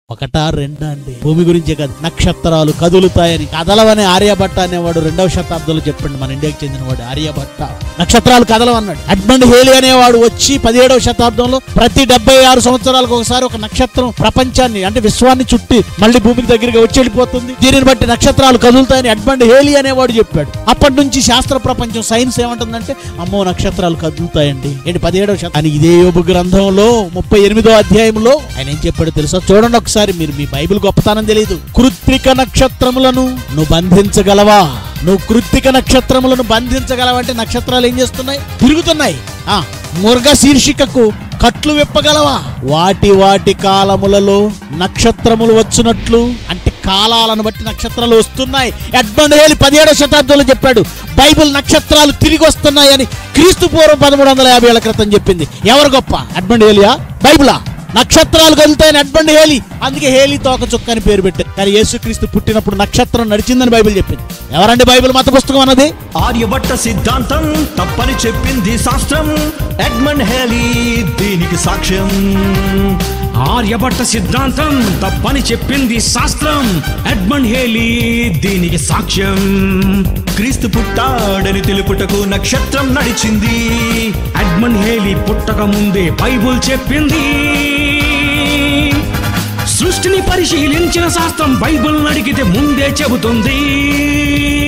ఒకటా రెండా అండి భూమి గురించే కాదు నక్షత్రాలు కదులుతాయని కదలవని ఆర్యభట్ట అనేవాడు రెండవ శతాబ్దంలో చెప్పండి మన ఇండియాకి చెందినవాడు ఆర్యభట్ట నక్షత్రాలు కదలవన్నాడు అడ్మండ్ హేలి అనేవాడు వచ్చి పదిహేడవ శతాబ్దంలో ప్రతి డెబ్బై ఆరు సంవత్సరాలకు ఒకసారి ఒక నక్షత్రం ప్రపంచాన్ని అంటే విశ్వాన్ని చుట్టి మళ్ళీ భూమికి దగ్గరగా వచ్చి వెళ్ళిపోతుంది దీనిని బట్టి నక్షత్రాలు కదులుతాయని అడ్మండ్ హేలి అనేవాడు చెప్పాడు అప్పటి నుంచి శాస్త్ర ప్రపంచం సైన్స్ ఏమంటుందంటే అమ్మో నక్షత్రాలు కదులుతాయండి ఏంటి పదిహేడవ శతాబ్దం ఇదే యోబు గ్రంథంలో ముప్పై ఎనిమిదో అధ్యాయంలో ఆయన ఏం చెప్పాడో తెలుసా చూడండి ఒకసారి మీరు మీ బైబిల్ గొప్పతనం తెలియదు కృత్రిక నక్షత్రములను నువ్వు బంధించగలవా నువ్వు కృత్తిక నక్షత్రములను బంధించగలవంటే నక్షత్రాలు ఏం చేస్తున్నాయి తిరుగుతున్నాయి ఆ ముర్గ శీర్షికకు కట్లు విప్పగలవా వాటి వాటి కాలములలో నక్షత్రములు వచ్చినట్లు అంటే కాలాలను బట్టి నక్షత్రాలు వస్తున్నాయి ఎడ్మండ్ హేలి పదిహేడవ శతాబ్దంలో చెప్పాడు బైబిల్ నక్షత్రాలు తిరిగి వస్తున్నాయని క్రీస్తు పూర్వం పదమూడు వందల యాభై ఏళ్ల క్రితం చెప్పింది ఎవరు గొప్ప ఎడ్మండ్ హేలియా బైబిలా నక్షత్రాలు కదులుతాయని అడ్బండి హేలి అందుకే హేలి తోక చుక్క అని పేరు పెట్టారు కానీ యేసుక్రీస్తు పుట్టినప్పుడు నక్షత్రం నడిచిందని బైబిల్ చెప్పింది ఎవరండి బైబిల్ మత పుస్తకం అన్నది ఆర్యభట్ట సిద్ధాంతం తప్పని చెప్పింది శాస్త్రం ఎడ్మండ్ హేలీ దీనికి సాక్ష్యం ఆర్యభట్ట సిద్ధాంతం తప్పని చెప్పింది శాస్త్రం ఎడ్మండ్ హేలీ దీనికి సాక్ష్యం క్రీస్తు పుట్టాడని తెలుపుటకు నక్షత్రం నడిచింది ఎడ్మండ్ హేలీ పుట్టక ముందే బైబుల్ చెప్పింది సృష్టిని పరిశీలించిన శాస్త్రం బైబుల్ అడిగితే ముందే చెబుతుంది